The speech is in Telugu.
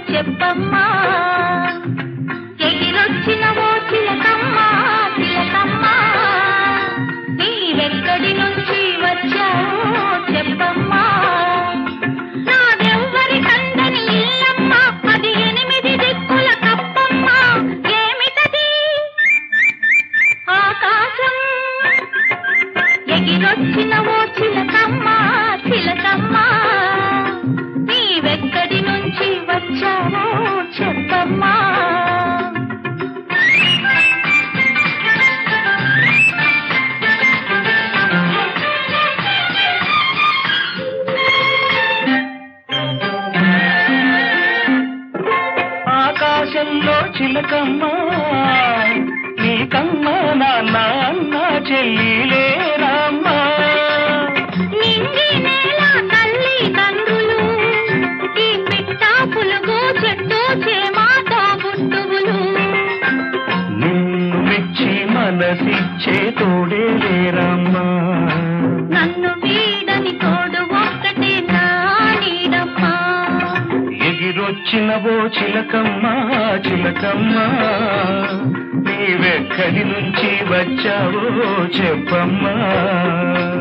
చెప్పమ్మా ఎగిరొచ్చిన ఓ చిలకమ్మ చిలకమ్మ నీవెక్కడి నుంచి వచ్చావో చెప్పమ్మా నాదెవ్వరి కందని ఇల్లమ్మ అది ఎనిమిది దిక్కుల కప్పమ్మ ఏమిటది ఆకాశం ఎగిరొచ్చిన ఓ చిలకమ్మ చిలకమ్మ నీవెక్కడి నుంచి వచ్చావో చెప్పమ్మా ఆకాశంలో చిలకమ్మ నీకమ్మ నాన్న అన్న చెల్లిలే రామ్మ నింగి నేల తల్లి తండ్రులు ఈ పిట్ట పులుగు చెట్టు చేమాతో బుట్టువులు నిన్ను మెచ్చి మనసిచ్చే తోడే లేరమ్మా నన్ను వీడని తోడు ఒక్కటే నా నీడమ్మా ఎగిరొచ్చిన ఓ చిలకమ్మ చిలకమ్మ నీవెక్కడి నుంచి వచ్చావో చెప్పమ్మా